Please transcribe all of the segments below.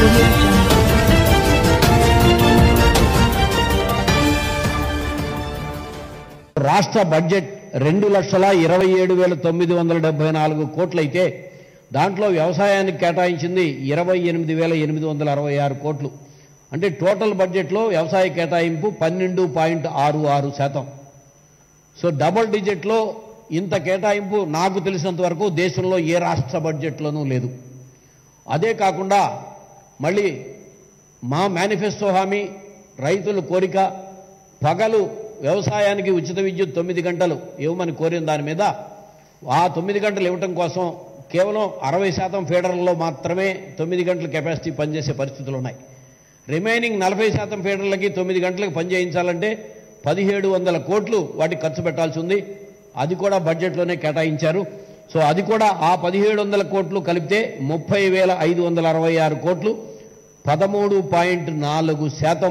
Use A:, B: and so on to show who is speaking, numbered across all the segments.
A: audio jungle.
B: రాష్ట్ర budget రెండు లక్షల ఇరవై ఏడు వేల తొమ్మిది వందల డెబ్బై నాలుగు కోట్లయితే దాంట్లో వ్యవసాయానికి కేటాయించింది ఇరవై ఎనిమిది వేల ఎనిమిది వందల అరవై ఆరు కోట్లు అంటే టోటల్ బడ్జెట్లో వ్యవసాయ కేటాయింపు పన్నెండు పాయింట్ ఆరు ఆరు శాతం సో డబుల్ డిజిట్లో ఇంత కేటాయింపు నాకు తెలిసినంత వరకు దేశంలో ఏ రాష్ట్ర బడ్జెట్లోనూ లేదు అదే కాకుండా మళ్ళీ మా మేనిఫెస్టో హామీ రైతుల కోరిక పగలు వ్యవసాయానికి ఉచిత విద్యుత్ తొమ్మిది గంటలు ఇవ్వమని కోరిన దాని మీద ఆ తొమ్మిది గంటలు ఇవ్వటం కోసం కేవలం అరవై శాతం ఫీడర్లలో మాత్రమే తొమ్మిది గంటల కెపాసిటీ పనిచేసే పరిస్థితులు ఉన్నాయి రిమైనింగ్ నలభై శాతం ఫీడర్లకి తొమ్మిది గంటలకు పనిచేయించాలంటే పదిహేడు వందల కోట్లు వాటికి ఖర్చు పెట్టాల్సి ఉంది అది కూడా బడ్జెట్లోనే కేటాయించారు సో అది కూడా ఆ పదిహేడు వందల కోట్లు కలిపితే ముప్పై వేల ఐదు వందల అరవై ఆరు కోట్లు పదమూడు పాయింట్ నాలుగు శాతం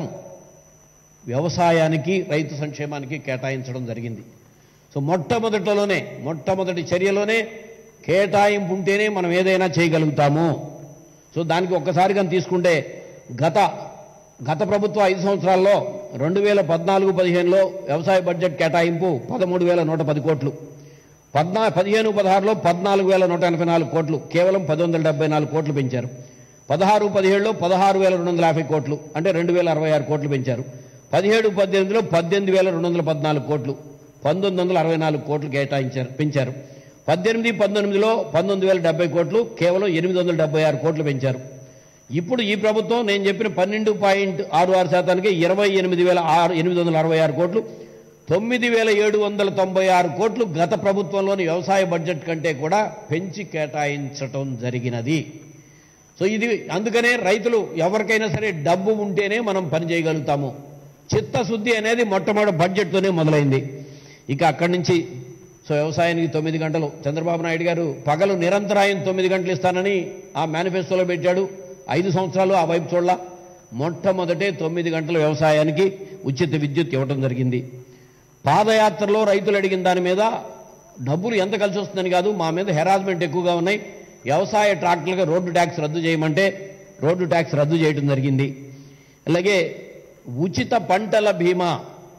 B: వ్యవసాయానికి రైతు సంక్షేమానికి కేటాయించడం జరిగింది సో మొట్టమొదటిలోనే మొట్టమొదటి చర్యలోనే కేటాయింపు ఉంటేనే మనం ఏదైనా చేయగలుగుతాము సో దానికి ఒక్కసారి కానీ తీసుకుంటే గత గత ప్రభుత్వ ఐదు సంవత్సరాల్లో రెండు వేల పద్నాలుగు పదిహేనులో వ్యవసాయ బడ్జెట్ కేటాయింపు పదమూడు వేల నూట పది కోట్లు పద్నా పదిహేను పదహారులో పద్నాలుగు వేల నూట ఎనభై నాలుగు కోట్లు కేవలం పది వందల డెబ్బై నాలుగు కోట్లు పెంచారు పదహారు పదిహేడులో పదహారు వేల రెండు వందల యాభై కోట్లు అంటే రెండు వేల అరవై ఆరు కోట్లు పెంచారు పదిహేడు పద్దెనిమిదిలో పద్దెనిమిది వేల రెండు వందల పద్నాలుగు కోట్లు పంతొమ్మిది వందల అరవై నాలుగు కోట్లు కేటాయించారు పెంచారు పద్దెనిమిది పంతొమ్మిదిలో పంతొమ్మిది వేల డెబ్బై కోట్లు కేవలం ఎనిమిది వందల డెబ్బై ఆరు కోట్లు పెంచారు ఇప్పుడు ఈ ప్రభుత్వం నేను చెప్పిన పన్నెండు పాయింట్ ఆరు ఆరు శాతానికి ఇరవై ఎనిమిది వేల ఆరు ఎనిమిది వందల అరవై ఆరు కోట్లు తొమ్మిది వేల ఏడు వందల తొంభై ఆరు కోట్లు గత ప్రభుత్వంలోని వ్యవసాయ బడ్జెట్ కంటే కూడా పెంచి కేటాయించటం జరిగినది సో ఇది అందుకనే రైతులు ఎవరికైనా సరే డబ్బు ఉంటేనే మనం పని చేయగలుగుతాము చిత్తశుద్ధి అనేది మొట్టమొదటి బడ్జెట్తోనే మొదలైంది ఇక అక్కడి నుంచి సో వ్యవసాయానికి తొమ్మిది గంటలు చంద్రబాబు నాయుడు గారు పగలు నిరంతరాయం తొమ్మిది గంటలు ఇస్తానని ఆ మేనిఫెస్టోలో పెట్టాడు ఐదు సంవత్సరాలు ఆ వైపు చూడాల మొట్టమొదటే తొమ్మిది గంటల వ్యవసాయానికి ఉచిత విద్యుత్ ఇవ్వడం జరిగింది పాదయాత్రలో రైతులు అడిగిన దాని మీద డబ్బులు ఎంత కలిసి వస్తుందని కాదు మా మీద హెరాస్మెంట్ ఎక్కువగా ఉన్నాయి వ్యవసాయ ట్రాక్టర్లకు రోడ్డు ట్యాక్స్ రద్దు చేయమంటే రోడ్డు ట్యాక్స్ రద్దు చేయడం జరిగింది అలాగే ఉచిత పంటల బీమా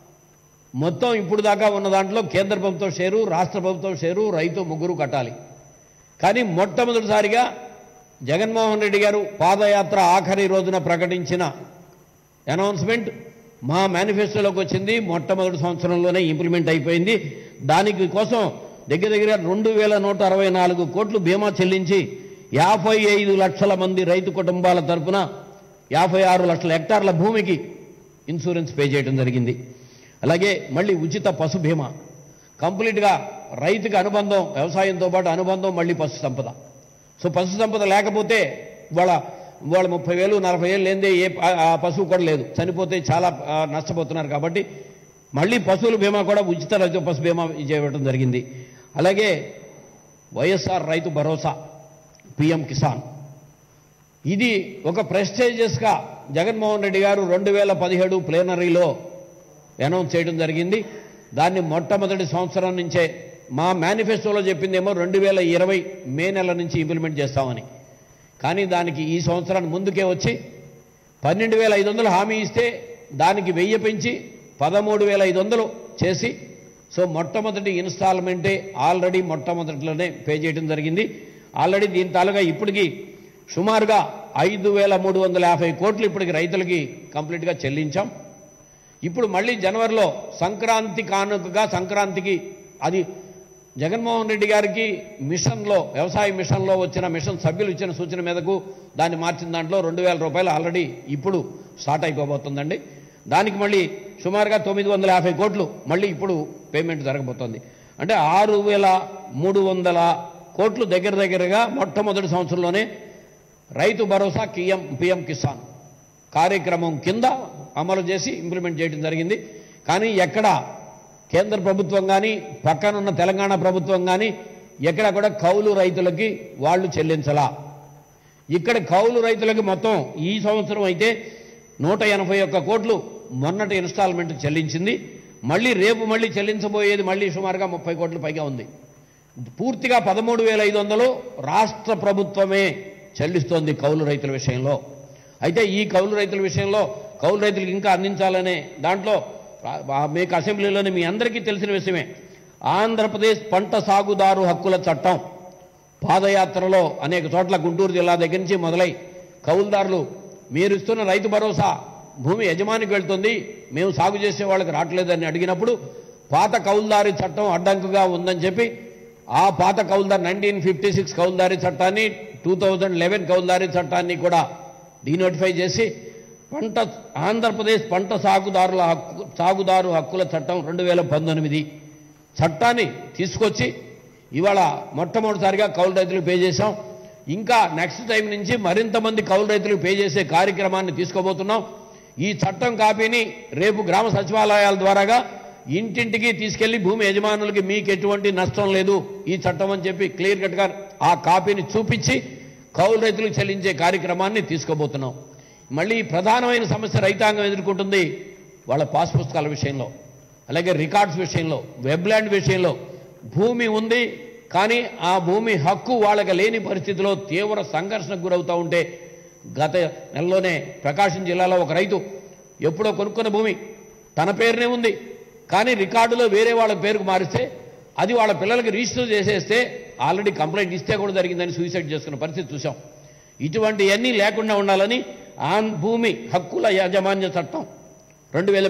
B: మొత్తం ఇప్పుడు దాకా ఉన్న దాంట్లో కేంద్ర ప్రభుత్వం షేరు రాష్ట్ర ప్రభుత్వం షేరు రైతు ముగ్గురు కట్టాలి కానీ మొట్టమొదటిసారిగా జగన్మోహన్ రెడ్డి గారు పాదయాత్ర ఆఖరి రోజున ప్రకటించిన అనౌన్స్మెంట్ మా మేనిఫెస్టోలోకి వచ్చింది మొట్టమొదటి సంవత్సరంలోనే ఇంప్లిమెంట్ అయిపోయింది దానికి కోసం దగ్గర దగ్గర రెండు వేల నూట అరవై నాలుగు కోట్లు బీమా చెల్లించి యాభై ఐదు లక్షల మంది రైతు కుటుంబాల తరపున యాభై ఆరు లక్షల హెక్టార్ల భూమికి ఇన్సూరెన్స్ పే చేయడం జరిగింది అలాగే మళ్ళీ ఉచిత పశు బీమా కంప్లీట్గా రైతుకి అనుబంధం వ్యవసాయంతో పాటు అనుబంధం మళ్ళీ పశు సంపద సో పశు సంపద లేకపోతే వాళ్ళ వాళ్ళ ముప్పై వేలు నలభై వేలు లేదే ఏ ప- ఆ పశువు కూడా లేదు చనిపోతే చాలా ఆ, నష్టపోతున్నారు కాబట్టి మళ్ళీ పశువుల బీమా కూడా ఉచిత రైతు పశు బీమా చేయడం జరిగింది అలాగే వైఎస్ఆర్ రైతు భరోసా పిఎం కిసాన్ ఇది ఒక ప్రెస్టేజియస్గా జగన్మోహన్ రెడ్డి గారు రెండు వేల పదిహేడు ప్లేనరీలో అనౌన్స్ చేయడం జరిగింది దాన్ని మొట్టమొదటి సంవత్సరం నుంచే మా మేనిఫెస్టోలో చెప్పిందేమో రెండు వేల ఇరవై మే నెల నుంచి ఇంప్లిమెంట్ చేస్తామని కానీ దానికి ఈ సంవత్సరానికి ముందుకే వచ్చి పన్నెండు వేల ఐదు వందలు హామీ ఇస్తే దానికి వెయ్యి పెంచి పదమూడు వేల ఐదు వందలు చేసి సో మొట్టమొదటి ఇన్స్టాల్మెంటే ఆల్రెడీ మొట్టమొదటిలోనే పే చేయడం జరిగింది ఆల్రెడీ దీని తాలుగా ఇప్పటికి సుమారుగా ఐదు వేల మూడు వందల యాభై కోట్లు ఇప్పటికి రైతులకి కంప్లీట్గా చెల్లించాం ఇప్పుడు మళ్ళీ జనవరిలో సంక్రాంతి కానుకగా సంక్రాంతికి అది జగన్మోహన్ రెడ్డి గారికి మిషన్లో వ్యవసాయ మిషన్లో వచ్చిన మిషన్ సభ్యులు ఇచ్చిన సూచన మీదకు దాన్ని మార్చిన దాంట్లో రెండు వేల రూపాయలు ఆల్రెడీ ఇప్పుడు స్టార్ట్ అయిపోబోతుందండి దానికి మళ్ళీ సుమారుగా తొమ్మిది వందల యాభై కోట్లు మళ్ళీ ఇప్పుడు పేమెంట్ జరగబోతోంది అంటే ఆరు వేల మూడు వందల కోట్లు దగ్గర దగ్గరగా మొట్టమొదటి సంవత్సరంలోనే రైతు భరోసా కిఎం పిఎం కిసాన్ కార్యక్రమం కింద అమలు చేసి ఇంప్లిమెంట్ చేయడం జరిగింది కానీ ఎక్కడ కేంద్ర ప్రభుత్వం కానీ పక్కనున్న తెలంగాణ ప్రభుత్వం కానీ ఎక్కడ కూడా కౌలు రైతులకి వాళ్ళు చెల్లించలా ఇక్కడ కౌలు రైతులకి మొత్తం ఈ సంవత్సరం అయితే నూట ఎనభై ఒక్క కోట్లు మొన్నటి ఇన్స్టాల్మెంట్ చెల్లించింది మళ్ళీ రేపు మళ్ళీ చెల్లించబోయేది మళ్ళీ సుమారుగా ముప్పై కోట్ల పైగా ఉంది పూర్తిగా పదమూడు వేల ఐదు వందలు రాష్ట్ర ప్రభుత్వమే చెల్లిస్తోంది కౌలు రైతుల విషయంలో అయితే ఈ కౌలు రైతుల విషయంలో కౌలు రైతులకు ఇంకా అందించాలనే దాంట్లో ఆ- ఆ- మీకు అసెంబ్లీలోనే మీ అందరికీ తెలిసిన విషయమే ఆంధ్రప్రదేశ్ పంట సాగుదారు హక్కుల చట్టం పాదయాత్రలో అనేక చోట్ల గుంటూరు జిల్లా దగ్గర నుంచి మొదలై కౌలుదారులు మీరు ఇస్తున్న రైతు భరోసా భూమి యజమానికి వెళ్తుంది మేము సాగు చేసే వాళ్ళకి రావట్లేదని అడిగినప్పుడు పాత కౌలుదారి చట్టం అడ్డంకుగా ఉందని చెప్పి ఆ పాత కౌలుదారి నైన్టీన్ ఫిఫ్టీ సిక్స్ కౌలుదారి చట్టాన్ని టూ థౌజండ్ లెవెన్ కౌలుదారి చట్టాన్ని కూడా డీనోటిఫై చేసి పంట ఆంధ్రప్రదేశ్ పంట సాగుదారుల హక్కు సాగుదారు హక్కుల చట్టం రెండు వేల పంతొమ్మిది చట్టాన్ని తీసుకొచ్చి ఇవాళ మొట్టమొదటిసారిగా కౌలు రైతులు పే చేశాం ఇంకా నెక్స్ట్ టైం నుంచి మరింత మంది కౌలు రైతులు పే చేసే కార్యక్రమాన్ని తీసుకోబోతున్నాం ఈ చట్టం కాపీని రేపు గ్రామ సచివాలయాల ద్వారాగా ఇంటింటికి తీసుకెళ్లి భూమి యజమానులకి మీకు ఎటువంటి నష్టం లేదు ఈ చట్టం అని చెప్పి క్లియర్ కట్గా ఆ కాపీని చూపించి కౌలు రైతులకు చెల్లించే కార్యక్రమాన్ని తీసుకోబోతున్నాం మళ్ళీ ఈ ప్రధానమైన సమస్య రైతాంగం ఎదుర్కొంటుంది వాళ్ళ పాస్ పుస్తకాల విషయంలో అలాగే రికార్డ్స్ విషయంలో వెబ్లాండ్ విషయంలో భూమి ఉంది కానీ ఆ భూమి హక్కు వాళ్ళకి లేని పరిస్థితిలో తీవ్ర సంఘర్షణకు గురవుతూ ఉంటే గత నెలలోనే ప్రకాశం జిల్లాలో ఒక రైతు ఎప్పుడో కొనుక్కున్న భూమి తన పేరునే ఉంది కానీ రికార్డులో వేరే వాళ్ళ పేరుకు మారిస్తే అది వాళ్ళ పిల్లలకి రిజిస్టర్ చేసేస్తే ఆల్రెడీ కంప్లైంట్ ఇస్తే కూడా జరిగిందని సూసైడ్ చేసుకున్న పరిస్థితి చూసాం ఇటువంటివన్నీ లేకుండా ఉండాలని ఆన్ భూమి హక్కుల యాజమాన్య చట్టం రెండు వేల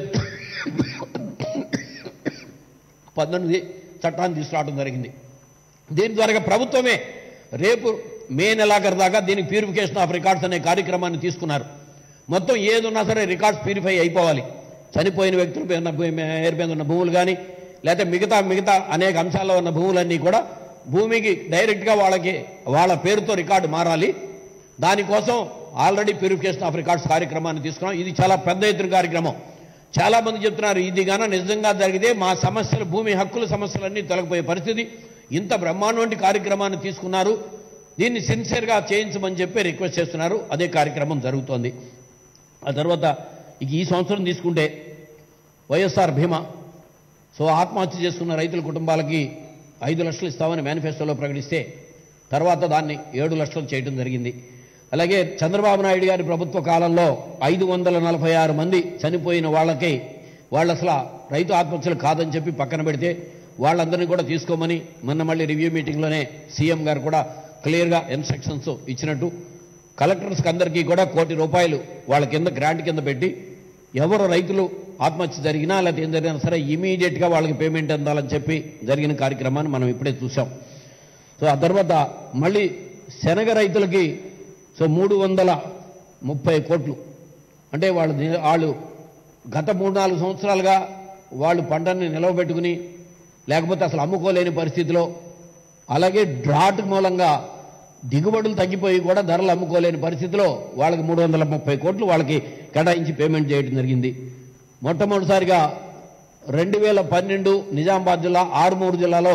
B: పంతొమ్మిది చట్టాన్ని తీసుకురావడం జరిగింది దీని ద్వారా ప్రభుత్వమే రేపు మే నెలాఖరు దాకా దీనికి ప్యూరిఫికేషన్ ఆఫ్ రికార్డ్స్ అనే కార్యక్రమాన్ని తీసుకున్నారు మొత్తం ఏదున్నా సరే రికార్డ్స్ ప్యూరిఫై అయిపోవాలి చనిపోయిన వ్యక్తుల మీద ఉన్న భూమి పేరు మీద ఉన్న భూములు కానీ లేకపోతే మిగతా మిగతా అనేక అంశాల్లో ఉన్న భూములన్నీ కూడా భూమికి డైరెక్ట్గా వాళ్ళకి వాళ్ళ పేరుతో రికార్డు మారాలి దానికోసం ఆల్రెడీ ప్యూరిఫికేషన్ ఆఫ్ రికార్డ్స్ కార్యక్రమాన్ని తీసుకున్నాం ఇది చాలా పెద్ద ఎత్తున కార్యక్రమం చాలా మంది చెప్తున్నారు ఇది గాన నిజంగా జరిగితే మా సమస్యలు భూమి హక్కుల సమస్యలన్నీ తొలగిపోయే పరిస్థితి ఇంత బ్రహ్మాండం కార్యక్రమాన్ని తీసుకున్నారు దీన్ని సిన్సియర్గా చేయించమని చెప్పి రిక్వెస్ట్ చేస్తున్నారు అదే కార్యక్రమం జరుగుతోంది ఆ తర్వాత ఇక ఈ సంవత్సరం తీసుకుంటే వైఎస్ఆర్ బీమా సో ఆత్మహత్య చేసుకున్న రైతుల కుటుంబాలకి ఐదు లక్షలు ఇస్తామని మేనిఫెస్టోలో ప్రకటిస్తే తర్వాత దాన్ని ఏడు లక్షలు చేయడం జరిగింది అలాగే చంద్రబాబు నాయుడు గారి ప్రభుత్వ కాలంలో ఐదు వందల నలభై ఆరు మంది చనిపోయిన వాళ్ళకి వాళ్ళు అసలు రైతు ఆత్మహత్యలు కాదని చెప్పి పక్కన పెడితే వాళ్ళందరినీ కూడా తీసుకోమని మొన్న మళ్ళీ రివ్యూ మీటింగ్లోనే సీఎం గారు కూడా క్లియర్గా ఇన్స్ట్రక్షన్స్ ఇచ్చినట్టు కలెక్టర్స్కి అందరికీ కూడా కోటి రూపాయలు వాళ్ళ కింద గ్రాంట్ కింద పెట్టి ఎవరు రైతులు ఆత్మహత్య జరిగినా లేకపోతే ఏం జరిగినా సరే ఇమీడియట్గా వాళ్ళకి పేమెంట్ అందాలని చెప్పి జరిగిన కార్యక్రమాన్ని మనం ఇప్పుడే చూసాం సో ఆ తర్వాత మళ్ళీ శనగ రైతులకి సో మూడు వందల ముప్పై కోట్లు అంటే వాళ్ళు ని- వాళ్ళు గత మూడు నాలుగు సంవత్సరాలుగా వాళ్ళు పంటని నిలవబెట్టుకుని లేకపోతే అసలు అమ్ముకోలేని పరిస్థితిలో అలాగే డ్రాట్ మూలంగా దిగుబడులు తగ్గిపోయి కూడా ధరలు అమ్ముకోలేని పరిస్థితిలో వాళ్ళకి మూడు వందల ముప్పై కోట్లు వాళ్ళకి కేటాయించి పేమెంట్ చేయడం జరిగింది మొట్టమొదటిసారిగా రెండు వేల పన్నెండు నిజామాబాద్ జిల్లా ఆరుమూరు జిల్లాలో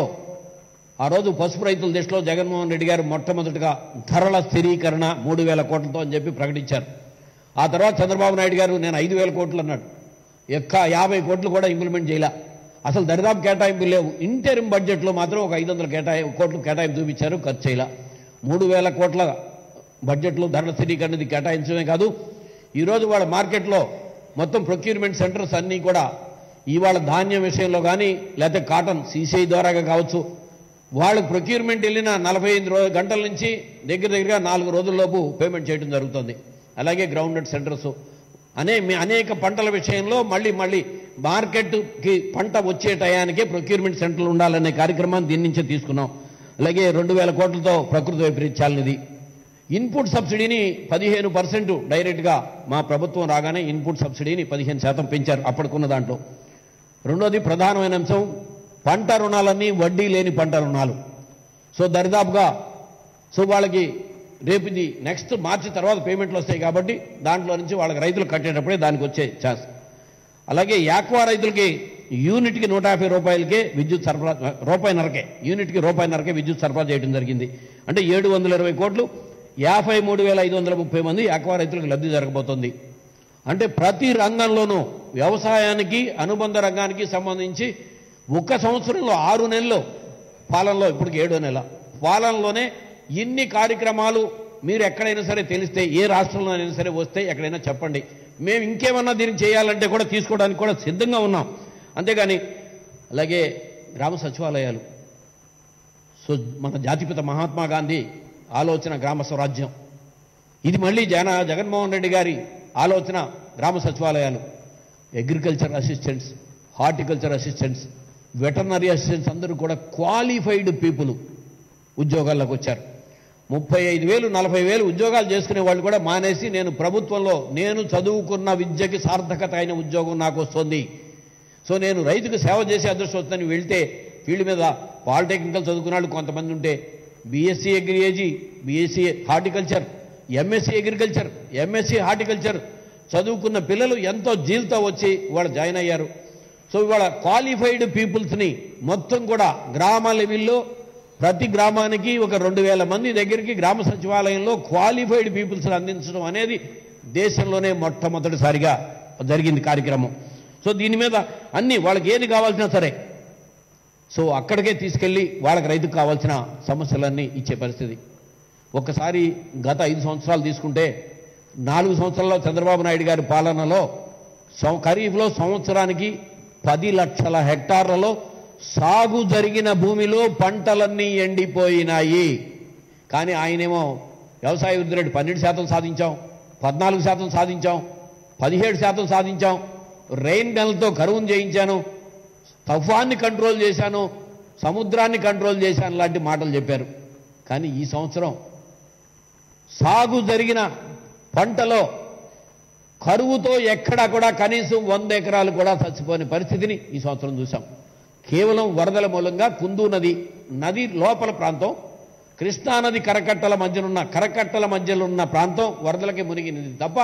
B: ఆ రోజు పసుపు రైతుల దృష్టిలో జగన్మోహన్ రెడ్డి గారు మొట్టమొదటిగా ధరల స్థిరీకరణ మూడు వేల కోట్లతో అని చెప్పి ప్రకటించారు ఆ తర్వాత చంద్రబాబు నాయుడు గారు నేను ఐదు వేల కోట్లు అన్నాడు ఎక్క యాభై కోట్లు కూడా ఇంప్లిమెంట్ చేయలే అసలు దరిదాపు కేటాయింపు లేవు ఇంటరిమ్ బడ్జెట్లో మాత్రం ఒక ఐదు వందల కేటాయి కోట్లు కేటాయింపు చూపించారు ఖర్చు చేయలే మూడు వేల కోట్ల బడ్జెట్లో ధరల స్థిరీకరణది కేటాయించడమే కాదు ఈరోజు వాళ్ళ మార్కెట్లో మొత్తం ప్రొక్యూర్మెంట్ సెంటర్స్ అన్నీ కూడా ఇవాళ ధాన్యం విషయంలో కానీ లేకపోతే కాటన్ సీసీఐ ద్వారాగా కావచ్చు వాళ్ళు ప్రొక్యూర్మెంట్ వెళ్ళిన నలభై ఐదు రో గంటల నుంచి దగ్గర దగ్గరగా నాలుగు రోజుల్లోపు పేమెంట్ చేయడం జరుగుతుంది అలాగే గ్రౌండెడ్ సెంటర్స్ అనే మీ అనేక పంటల విషయంలో మళ్ళీ మళ్ళీ మార్కెట్కి పంట వచ్చే టయానికే ప్రొక్యూర్మెంట్ సెంటర్లు ఉండాలనే కార్యక్రమాన్ని దీని నుంచే తీసుకున్నాం అలాగే రెండు వేల కోట్లతో ప్రకృతి వైపరీత్యాలనిది ఇన్పుట్ సబ్సిడీని పదిహేను పర్సెంట్ డైరెక్ట్గా మా ప్రభుత్వం రాగానే ఇన్పుట్ సబ్సిడీని పదిహేను శాతం పెంచారు అప్పటికున్న దాంట్లో రెండోది ప్రధానమైన అంశం పంట రుణాలన్నీ వడ్డీ లేని పంట రుణాలు సో దరిదాపుగా సో వాళ్ళకి రేపు ఇది నెక్స్ట్ మార్చి తర్వాత పేమెంట్లు వస్తాయి కాబట్టి దాంట్లో నుంచి వాళ్ళకి రైతులు కట్టేటప్పుడే దానికి వచ్చే ఛాన్స్ అలాగే యాక్వా రైతులకి యూనిట్కి నూట యాభై రూపాయలకే విద్యుత్ సరఫరా రూపాయిన్నరకే యూనిట్కి రూపాయిన్నరకే విద్యుత్ సరఫరా చేయడం జరిగింది అంటే ఏడు వందల ఇరవై కోట్లు యాభై మూడు వేల ఐదు వందల ముప్పై మంది యాక్వా రైతులకు లబ్ధి జరగబోతోంది అంటే ప్రతి రంగంలోనూ వ్యవసాయానికి అనుబంధ రంగానికి సంబంధించి ఒక్క సంవత్సరంలో ఆరు నెలలు పాలనలో ఇప్పటికి ఏడో నెల పాలనలోనే ఇన్ని కార్యక్రమాలు మీరు ఎక్కడైనా సరే తెలిస్తే ఏ రాష్ట్రంలో అయినా సరే వస్తే ఎక్కడైనా చెప్పండి మేము ఇంకేమన్నా దీన్ని చేయాలంటే కూడా తీసుకోవడానికి కూడా సిద్ధంగా ఉన్నాం అంతేగాని అలాగే గ్రామ సచివాలయాలు సో మన జాతిపిత మహాత్మా గాంధీ ఆలోచన గ్రామ స్వరాజ్యం ఇది మళ్ళీ జగన్ జగన్మోహన్ రెడ్డి గారి ఆలోచన గ్రామ సచివాలయాలు agriculture assistants horticulture assistants veterinary assistants అందరూ కూడా క్వాలిఫైడ్ పీపుల్ ఉద్యోగాల్లోకి వచ్చారు ముప్పై ఐదు వేలు నలభై వేలు ఉద్యోగాలు చేసుకునే వాళ్ళు కూడా మానేసి నేను ప్రభుత్వంలో నేను చదువుకున్న విద్యకి సార్థకత అయిన ఉద్యోగం నాకు వస్తుంది సో నేను రైతుకు సేవ చేసే అదృష్టం వస్తుందని వెళ్తే ఫీల్డ్ మీద పాలిటెక్నికల్ చదువుకున్న వాళ్ళు కొంతమంది ఉంటే బీఎస్సీ అగ్రియేజీ BSc horticulture MSc agriculture MSc horticulture చదువుకున్న పిల్లలు ఎంతో జీల్తో వచ్చి వాళ్ళు జాయిన్ అయ్యారు సో ఇవాళ క్వాలిఫైడ్ పీపుల్స్ని మొత్తం కూడా గ్రామ లెవెల్లో ప్రతి గ్రామానికి ఒక రెండు వేల మంది దగ్గరికి గ్రామ సచివాలయంలో క్వాలిఫైడ్ పీపుల్స్ని అందించడం అనేది దేశంలోనే మొట్టమొదటిసారిగా జరిగింది కార్యక్రమం సో దీని మీద అన్ని వాళ్ళకి ఏది కావాల్సినా సరే సో అక్కడికే తీసుకెళ్ళి వాళ్ళకి రైతుకు కావాల్సిన సమస్యలన్నీ ఇచ్చే పరిస్థితి ఒక్కసారి గత ఐదు సంవత్సరాలు తీసుకుంటే నాలుగు సంవత్సరాల్లో చంద్రబాబు నాయుడు గారి పాలనలో సం- ఖరీఫ్లో సంవత్సరానికి పది లక్షల హెక్టార్లలో సాగు జరిగిన భూమిలో పంటలన్నీ ఎండిపోయినాయి కానీ ఆయనేమో వ్యవసాయ వృద్ధి రేటు పన్నెండు శాతం సాధించాం పద్నాలుగు శాతం సాధించాం పదిహేడు శాతం సాధించాం రెయిన్ గన్లతో కరువును చేయించాను తుఫాన్ని కంట్రోల్ చేశాను సముద్రాన్ని కంట్రోల్ చేశాను లాంటి మాటలు చెప్పారు కానీ ఈ సంవత్సరం సాగు జరిగిన పంటలో కరువుతో ఎక్కడా కూడా కనీసం వంద ఎకరాలు కూడా చచ్చిపోని పరిస్థితిని ఈ సంవత్సరం చూసాం కేవలం వరదల మూలంగా కుందు నది నది లోపల ప్రాంతం కృష్ణానది కరకట్టల మధ్యనున్న కరకట్టల మధ్యలో ఉన్న ప్రాంతం వరదలకి మునిగినది తప్ప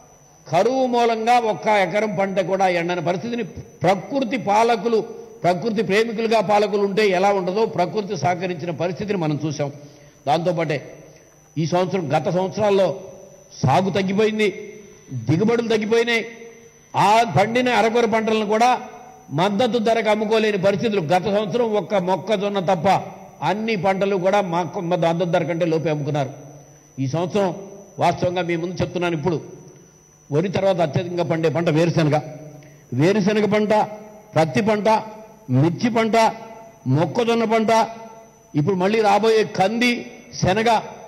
B: కరువు మూలంగా ఒక్క ఎకరం పంట కూడా ఎండని పరిస్థితిని ప్రకృతి పాలకులు ప్రకృతి ప్రేమికులుగా పాలకులు ఉంటే ఎలా ఉండదో ప్రకృతి సహకరించిన పరిస్థితిని మనం చూసాం దాంతోపాటే ఈ సంవత్సరం గత సంవత్సరాల్లో సాగు తగ్గిపోయింది దిగుబడులు తగ్గిపోయినాయి ఆ పండిన అరకొర పంటలను కూడా మద్దతు ధరకు అమ్ముకోలేని పరిస్థితులు గత సంవత్సరం ఒక్క మొక్కజొన్న తప్ప అన్ని పంటలు కూడా మాకు మద్దతు ధర కంటే లోపే అమ్ముకున్నారు ఈ సంవత్సరం వాస్తవంగా మీ ముందు చెప్తున్నాను ఇప్పుడు వరి తర్వాత అత్యధికంగా పండే పంట వేరుశనగ వేరుశనగ పంట పత్తి పంట మిర్చి పంట మొక్కజొన్న పంట ఇప్పుడు మళ్ళీ రాబోయే కంది శనగ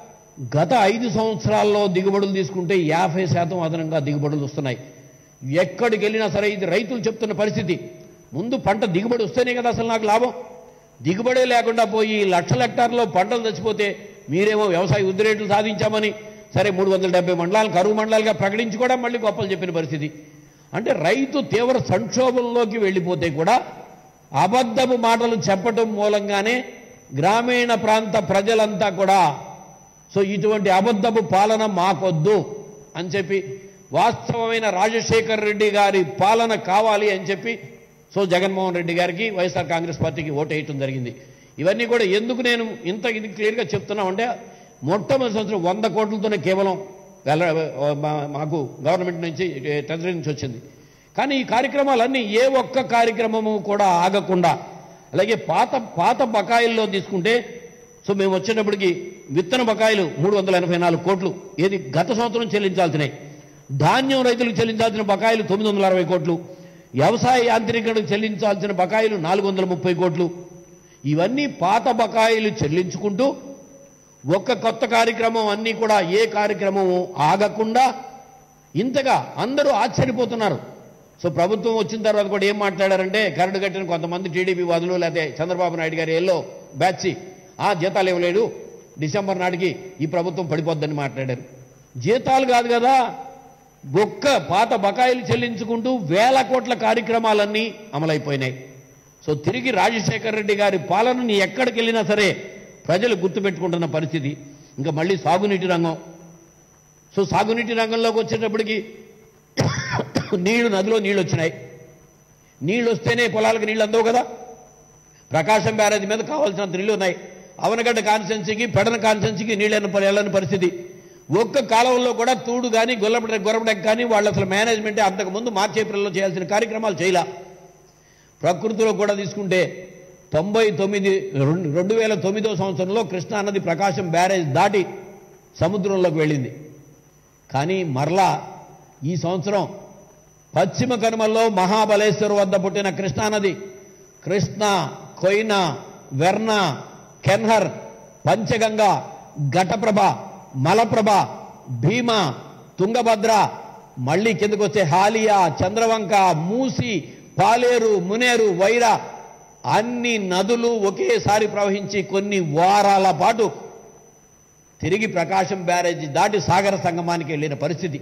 B: గత ఐదు సంవత్సరాల్లో దిగుబడులు తీసుకుంటే యాభై శాతం అదనంగా దిగుబడులు వస్తున్నాయి ఎక్కడికి వెళ్ళినా సరే ఇది రైతులు చెప్తున్న పరిస్థితి ముందు పంట దిగుబడి వస్తేనే కదా అసలు నాకు లాభం దిగుబడే లేకుండా పోయి లక్షల హెక్టార్లో పంటలు చచ్చిపోతే మీరేమో వ్యవసాయ వృద్ధి రేట్లు సాధించామని సరే మూడు వందల డెబ్బై మండలాలు కరువు మండలాలుగా ప్రకటించి కూడా మళ్ళీ గొప్పలు చెప్పిన పరిస్థితి అంటే రైతు తీవ్ర సంక్షోభంలోకి వెళ్ళిపోతే కూడా అబద్ధపు మాటలు చెప్పటం మూలంగానే గ్రామీణ ప్రాంత ప్రజలంతా కూడా సో ఇటువంటి అబద్ధపు పాలన మాకొద్దు అని చెప్పి వాస్తవమైన రాజశేఖర్ రెడ్డి గారి పాలన కావాలి అని చెప్పి సో జగన్మోహన్ రెడ్డి గారికి వైఎస్ఆర్ కాంగ్రెస్ పార్టీకి ఓటు వేయటం జరిగింది ఇవన్నీ కూడా ఎందుకు నేను ఇంత ఇది క్లియర్గా చెప్తున్నామంటే మొట్టమొదటి సంవత్సరం వంద కోట్లతోనే కేవలం వెళ్ళ మా- మాకు గవర్నమెంట్ నుంచి టెండర్ నుంచి వచ్చింది కానీ ఈ కార్యక్రమాలన్నీ ఏ ఒక్క కార్యక్రమము కూడా ఆగకుండా అలాగే పాత పాత బకాయిల్లో తీసుకుంటే సో మేము వచ్చేటప్పటికి విత్తన బకాయిలు మూడు వందల ఎనభై నాలుగు కోట్లు ఏది గత సంవత్సరం చెల్లించాల్సినాయి ధాన్యం రైతులకు చెల్లించాల్సిన బకాయిలు తొమ్మిది వందల అరవై కోట్లు వ్యవసాయ యాంత్రీకరణకు చెల్లించాల్సిన బకాయిలు నాలుగు వందల ముప్పై కోట్లు ఇవన్నీ పాత బకాయిలు చెల్లించుకుంటూ ఒక్క కొత్త కార్యక్రమం అన్నీ కూడా ఏ కార్యక్రమం ఆగకుండా ఇంతగా అందరూ ఆశ్చర్యపోతున్నారు సో ప్రభుత్వం వచ్చిన తర్వాత కూడా ఏం మాట్లాడారంటే కరడు కట్టిన కొంతమంది టీడీపీ వాదులు లేకపోతే చంద్రబాబు నాయుడు గారి ఎల్లో బ్యాచ్ ఆ జీతాలు ఇవ్వలేడు డిసెంబర్ నాటికి ఈ ప్రభుత్వం పడిపోద్దని మాట్లాడారు జీతాలు కాదు కదా ఒక్క పాత బకాయిలు చెల్లించుకుంటూ వేల కోట్ల కార్యక్రమాలన్నీ అమలైపోయినాయి సో తిరిగి రాజశేఖర్ రెడ్డి గారి పాలనని ఎక్కడికి వెళ్ళినా సరే ప్రజలు గుర్తుపెట్టుకుంటున్న పరిస్థితి ఇంకా మళ్ళీ సాగునీటి రంగం సో సాగునీటి రంగంలోకి వచ్చేటప్పటికి నీళ్లు నదిలో నీళ్లు వచ్చినాయి నీళ్లు వస్తేనే పొలాలకు నీళ్లు అందవు కదా ప్రకాశం బ్యారేజ్ మీద కావాల్సినంత నీళ్లు ఉన్నాయి అవనగడ్డ కాన్స్టెన్సీకి పెడన కాన్స్టెన్సీకి నీళ్ళని వెళ్ళని పరిస్థితి ఒక్క కాలంలో కూడా తూడు కానీ గొల్లపడ గొర్రపడెక్ కానీ వాళ్ళు అసలు మేనేజ్మెంటే అంతకుముందు మార్చి ఏప్రిల్లో చేయాల్సిన కార్యక్రమాలు చేయలా ప్రకృతిలో కూడా తీసుకుంటే తొంభై తొమ్మిది రెండు రెండు వేల తొమ్మిదో సంవత్సరంలో కృష్ణా నది ప్రకాశం బ్యారేజ్ దాటి సముద్రంలోకి వెళ్ళింది కానీ మరలా ఈ సంవత్సరం పశ్చిమ కనుమల్లో మహాబలేశ్వర్ వద్ద పుట్టిన కృష్ణానది కృష్ణ కొయిన వెర్ణ కెన్హర్ పంచగంగ ఘటప్రభ మలప్రభ భీమ తుంగభద్ర మళ్ళీ కిందకు వచ్చే హాలియా చంద్రవంక మూసి పాలేరు మునేరు వైర అన్ని నదులు ఒకేసారి ప్రవహించి కొన్ని వారాల పాటు తిరిగి ప్రకాశం బ్యారేజీ దాటి సాగర సంగమానికి వెళ్ళిన పరిస్థితి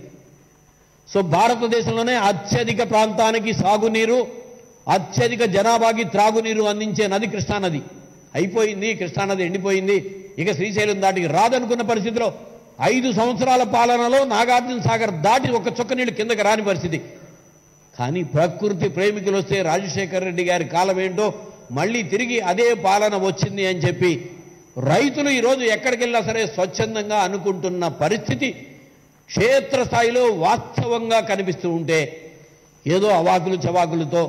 B: సో భారతదేశంలోనే అత్యధిక ప్రాంతానికి సాగునీరు అత్యధిక జనాభాకి త్రాగునీరు అందించే నది కృష్ణానది అయిపోయింది కృష్ణానది ఎండిపోయింది ఇక శ్రీశైలం దాటికి రాదనుకున్న పరిస్థితిలో ఐదు సంవత్సరాల పాలనలో నాగార్జున సాగర్ దాటి ఒక చుక్క నీళ్ళు కిందకి రాని పరిస్థితి కానీ ప్రకృతి ప్రేమికులు వస్తే రాజశేఖర రెడ్డి గారి కాలం ఏంటో మళ్ళీ తిరిగి అదే పాలన వచ్చింది అని చెప్పి రైతులు ఈరోజు ఎక్కడికి వెళ్ళినా సరే స్వచ్ఛందంగా అనుకుంటున్న పరిస్థితి క్షేత్రస్థాయిలో వాస్తవంగా కనిపిస్తూ ఉంటే ఏదో అవాకులు చవాకులతో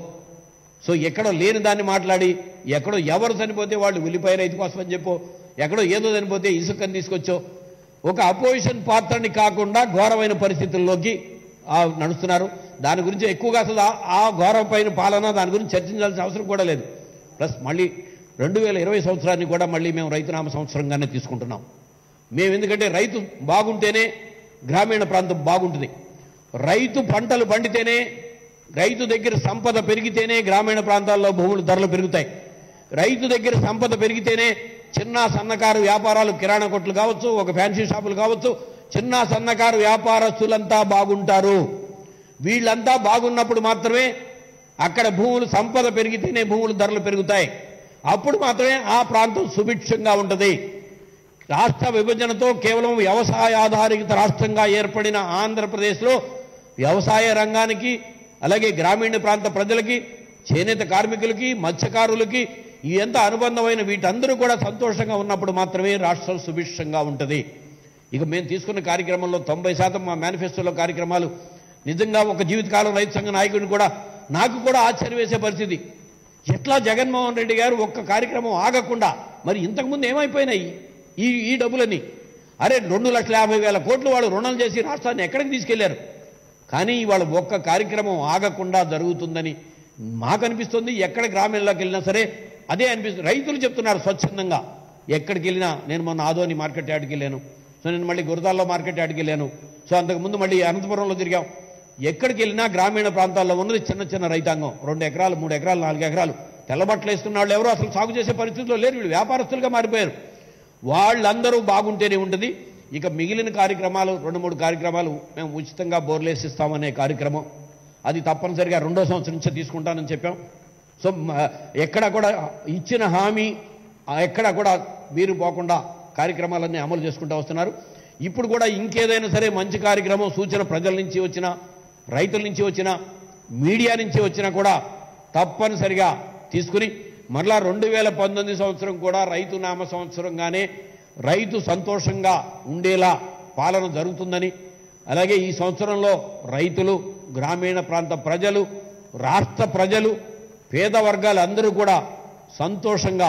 B: సో ఎక్కడో లేని దాన్ని మాట్లాడి ఎక్కడో ఎవరు చనిపోతే వాళ్ళు ఉల్లిపాయ రైతు కోసం అని చెప్పో ఎక్కడో ఏదో చనిపోతే ఇసుకని తీసుకొచ్చో ఒక అపోజిషన్ పాత్రని కాకుండా ఘోరమైన పరిస్థితుల్లోకి ఆ, నడుస్తున్నారు దాని గురించి ఎక్కువగా అసలు ఆ- ఆ ఘోరమైన పాలన దాని గురించి చర్చించాల్సిన అవసరం కూడా లేదు ప్లస్ మళ్ళీ రెండు వేల ఇరవై సంవత్సరాన్ని కూడా మళ్ళీ మేము రైతునామ సంవత్సరంగానే తీసుకుంటున్నాం మేము ఎందుకంటే రైతు బాగుంటేనే గ్రామీణ ప్రాంతం బాగుంటుంది రైతు పంటలు పండితేనే రైతు దగ్గర సంపద పెరిగితేనే గ్రామీణ ప్రాంతాల్లో భూములు ధరలు పెరుగుతాయి రైతు దగ్గర సంపద పెరిగితేనే చిన్న సన్నకారు వ్యాపారాలు కిరాణా కొట్లు కావచ్చు ఒక ఫ్యాన్సీ షాపులు కావచ్చు చిన్న సన్నకారు వ్యాపారస్తులంతా బాగుంటారు వీళ్ళంతా బాగున్నప్పుడు మాత్రమే అక్కడ భూములు సంపద పెరిగితేనే భూములు ధరలు పెరుగుతాయి అప్పుడు మాత్రమే ఆ ప్రాంతం సుభిక్షంగా ఉంటుంది రాష్ట్ర విభజనతో కేవలం వ్యవసాయ ఆధారిత రాష్ట్రంగా ఏర్పడిన ఆంధ్రప్రదేశ్లో వ్యవసాయ రంగానికి అలాగే గ్రామీణ ప్రాంత ప్రజలకి చేనేత కార్మికులకి మత్స్యకారులకి ఈ ఎంత అనుబంధమైన వీటందరూ కూడా సంతోషంగా ఉన్నప్పుడు మాత్రమే రాష్ట్రం సుభిక్షంగా ఉంటుంది ఇక మేము తీసుకున్న కార్యక్రమంలో తొంభై శాతం మా మేనిఫెస్టోలో కార్యక్రమాలు నిజంగా ఒక జీవితకాలం రైతు సంఘ నాయకుడిని కూడా నాకు కూడా ఆశ్చర్యం వేసే పరిస్థితి ఎట్లా జగన్మోహన్ రెడ్డి గారు ఒక్క కార్యక్రమం ఆగకుండా మరి ఇంతకుముందు ఏమైపోయినాయి ఈ ఈ డబ్బులని అరే రెండు లక్షల యాభై వేల కోట్లు వాళ్ళు రుణాలు చేసి రాష్ట్రాన్ని ఎక్కడికి తీసుకెళ్లారు కానీ ఇవాళ ఒక్క కార్యక్రమం ఆగకుండా జరుగుతుందని మాకు అనిపిస్తుంది ఎక్కడ గ్రామీణంలోకి వెళ్ళినా సరే అదే అనిపిస్తుంది రైతులు చెప్తున్నారు స్వచ్ఛందంగా ఎక్కడికి వెళ్ళినా నేను మొన్న ఆదోని మార్కెట్ యార్డ్కి వెళ్ళాను సో నేను మళ్ళీ గురదాల్లో మార్కెట్ యార్డ్కి వెళ్ళాను సో అంతకుముందు మళ్ళీ అనంతపురంలో తిరిగాం ఎక్కడికి వెళ్ళినా గ్రామీణ ప్రాంతాల్లో ఉన్నది చిన్న చిన్న రైతాంగం రెండు ఎకరాలు మూడు ఎకరాలు నాలుగు ఎకరాలు తెల్లబట్టలు వేసుకున్న వాళ్ళు ఎవరు అసలు సాగు చేసే పరిస్థితిలో లేరు వీళ్ళు వ్యాపారస్తులుగా మారిపోయారు వాళ్ళందరూ బాగుంటేనే ఉంటుంది ఇక మిగిలిన కార్యక్రమాలు రెండు మూడు కార్యక్రమాలు మేము ఉచితంగా బోర్లేసి ఇస్తామనే కార్యక్రమం అది తప్పనిసరిగా రెండో సంవత్సరం నుంచే తీసుకుంటానని చెప్పాం సో మ- ఎక్కడ కూడా ఇచ్చిన హామీ ఆ ఎక్కడ కూడా మీరు పోకుండా కార్యక్రమాలన్నీ అమలు చేసుకుంటూ వస్తున్నారు ఇప్పుడు కూడా ఇంకేదైనా సరే మంచి కార్యక్రమం సూచన ప్రజల నుంచి వచ్చినా రైతుల నుంచి వచ్చినా మీడియా నుంచి వచ్చినా కూడా తప్పనిసరిగా తీసుకుని మరలా రెండు వేల పంతొమ్మిది సంవత్సరం కూడా రైతు నామ సంవత్సరంగానే రైతు సంతోషంగా ఉండేలా పాలన జరుగుతుందని అలాగే ఈ సంవత్సరంలో రైతులు గ్రామీణ ప్రాంత ప్రజలు రాష్ట్ర ప్రజలు పేద వర్గాలు అందరూ కూడా సంతోషంగా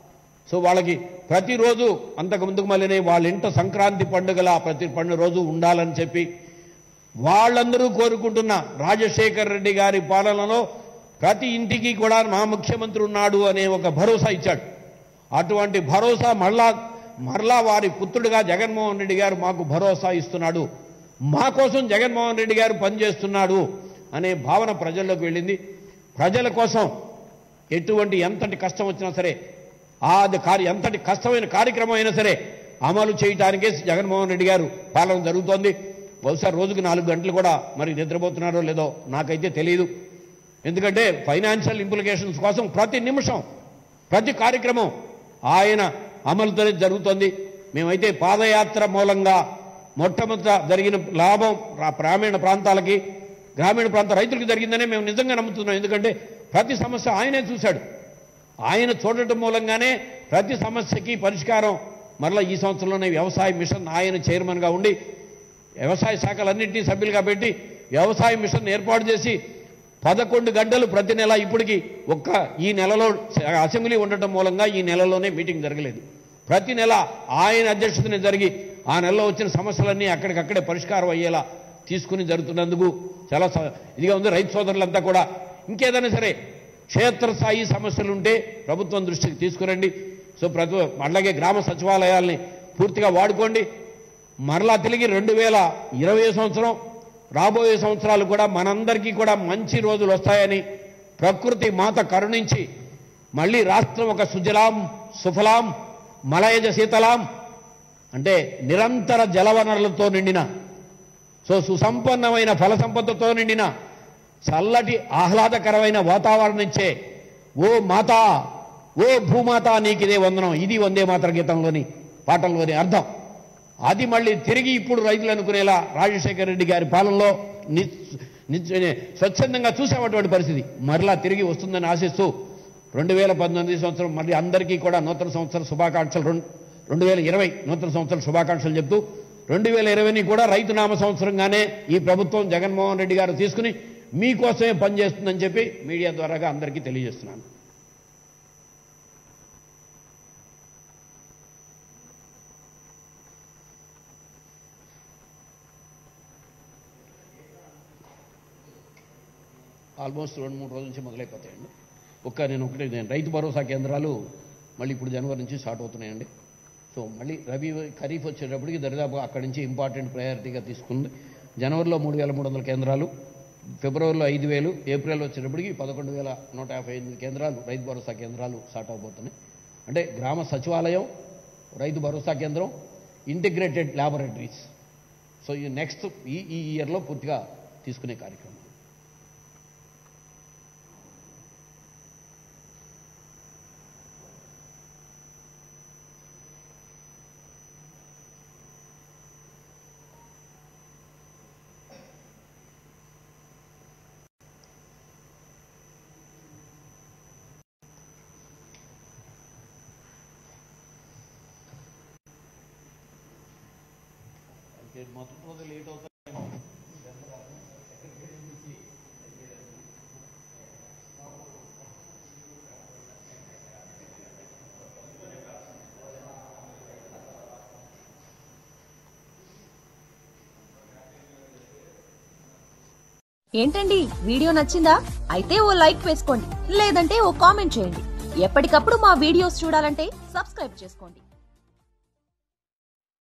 B: సో వాళ్ళకి ప్రతిరోజు అంతకు ముందుకు మళ్ళీనే వాళ్ళ ఇంట సంక్రాంతి పండుగల ప్రతి పండుగ రోజు ఉండాలని చెప్పి వాళ్ళందరూ కోరుకుంటున్న రాజశేఖర్ రెడ్డి గారి పాలనలో ప్రతి ఇంటికి కూడా నా ముఖ్యమంత్రి ఉన్నాడు అనే ఒక భరోసా ఇచ్చాడు అటువంటి భరోసా మరలా మరలా వారి పుత్రుడిగా జగన్మోహన్ రెడ్డి గారు మాకు భరోసా ఇస్తున్నాడు మా కోసం జగన్మోహన్ రెడ్డి గారు పనిచేస్తున్నాడు అనే భావన ప్రజల్లోకి వెళ్ళింది ప్రజల కోసం ఎటువంటి ఎంతటి కష్టం వచ్చినా సరే అది కార్య ఎంతటి కష్టమైన కార్యక్రమం అయినా సరే అమలు చేయటానికే జగన్మోహన్ రెడ్డి గారు పాలన జరుగుతోంది బహుశా రోజుకు నాలుగు గంటలు కూడా మరి నిద్రపోతున్నారో లేదో నాకైతే తెలియదు ఎందుకంటే ఫైనాన్షియల్ ఇంప్లికేషన్స్ కోసం ప్రతి నిమిషం ప్రతి కార్యక్రమం ఆయన అమలుతోనే జరుగుతోంది మేమైతే పాదయాత్ర మూలంగా మొట్టమొదట జరిగిన లాభం రా- గ్రామీణ ప్రాంతాలకి గ్రామీణ ప్రాంత రైతులకు జరిగిందనే మేము నిజంగా నమ్ముతున్నాం ఎందుకంటే ప్రతి సమస్య ఆయనే చూశాడు ఆయన చూడటం మూలంగానే ప్రతి సమస్యకి పరిష్కారం మరలా ఈ సంవత్సరంలోనే వ్యవసాయ మిషన్ ఆయన చైర్మన్గా ఉండి వ్యవసాయ శాఖలన్నింటినీ సభ్యులుగా పెట్టి వ్యవసాయ మిషన్ ఏర్పాటు చేసి పదకొండు గంటలు ప్రతి నెల ఇప్పటికి ఒక్క ఈ నెలలో అసెంబ్లీ ఉండటం మూలంగా ఈ నెలలోనే మీటింగ్ జరగలేదు ప్రతి నెల ఆయన అధ్యక్షతన జరిగి ఆ నెలలో వచ్చిన సమస్యలన్నీ అక్కడికక్కడే పరిష్కారం అయ్యేలా తీసుకుని జరుగుతున్నందుకు చాలా స- ఇదిగా ఉంది రైతు సోదరులంతా కూడా ఇంకేదైనా సరే క్షేత్రస్థాయి సమస్యలు ఉంటే ప్రభుత్వం దృష్టికి తీసుకురండి సో ప్రతి అలాగే గ్రామ సచివాలయాల్ని పూర్తిగా వాడుకోండి మరలా తిరిగి రెండు వేల ఇరవై సంవత్సరం రాబోయే సంవత్సరాలు కూడా మనందరికీ కూడా మంచి రోజులు వస్తాయని ప్రకృతి మాత కరుణించి మళ్ళీ రాష్ట్రం ఒక సుజలాం సుఫలాం మలయజ శీతలాం అంటే నిరంతర జలవనరులతో నిండిన సో సుసంపన్నమైన ఫల సంపదతో నిండిన చల్లటి ఆహ్లాదకరమైన వాతావరణం ఇచ్చే ఓ మాత ఓ భూమాత నీకిదే వందనం ఇది వందే మాతర గీతంలోని పాటల్లోని అర్థం అది మళ్ళీ తిరిగి ఇప్పుడు రైతులు అనుకునేలా రాజశేఖర రెడ్డి గారి పాలనలో ని- ని- స్వచ్ఛందంగా చూసేటువంటి పరిస్థితి మరలా తిరిగి వస్తుందని ఆశిస్తూ రెండు వేల పంతొమ్మిది సంవత్సరం మళ్ళీ అందరికీ కూడా నూతన సంవత్సర శుభాకాంక్షలు రెండు రెండు వేల ఇరవై నూతన సంవత్సర శుభాకాంక్షలు చెప్తూ రెండు వేల ఇరవైని కూడా రైతు నామ సంవత్సరంగానే ఈ ప్రభుత్వం జగన్మోహన్ రెడ్డి గారు తీసుకుని మీకోసమే పనిచేస్తుందని చెప్పి మీడియా ద్వారాగా అందరికీ తెలియజేస్తున్నాను ఆల్మోస్ట్ రెండు మూడు రోజుల నుంచి మొదలైపోతాయండి ఒక్క నేను ఒకటే నేను రైతు భరోసా కేంద్రాలు మళ్ళీ ఇప్పుడు జనవరి నుంచి స్టార్ట్ అవుతున్నాయండి సో మళ్ళీ రబీ ఖరీఫ్ వచ్చేటప్పటికి దరిదాపు అక్కడి నుంచి ఇంపార్టెంట్ ప్రయారిటీగా తీసుకుంది జనవరిలో మూడు వేల మూడు వందల కేంద్రాలు ఫిబ్రవరిలో ఐదు వేలు ఏప్రిల్ వచ్చేటప్పటికి పదకొండు వేల నూట యాభై ఎనిమిది కేంద్రాలు రైతు భరోసా కేంద్రాలు స్టార్ట్ అవబోతున్నాయి అంటే గ్రామ సచివాలయం రైతు భరోసా కేంద్రం ఇంటిగ్రేటెడ్ ల్యాబొరేటరీస్ సో ఈ నెక్స్ట్ ఈ ఈ ఇయర్లో పూర్తిగా తీసుకునే కార్యక్రమం మొదటి రోజు లేట్ అవుతాయేమో
A: ఏంటండి వీడియో నచ్చిందా అయితే ఓ లైక్ వేసుకోండి లేదంటే ఓ కామెంట్ చేయండి ఎప్పటికప్పుడు మా వీడియోస్ చూడాలంటే సబ్స్క్రైబ్ చేసుకోండి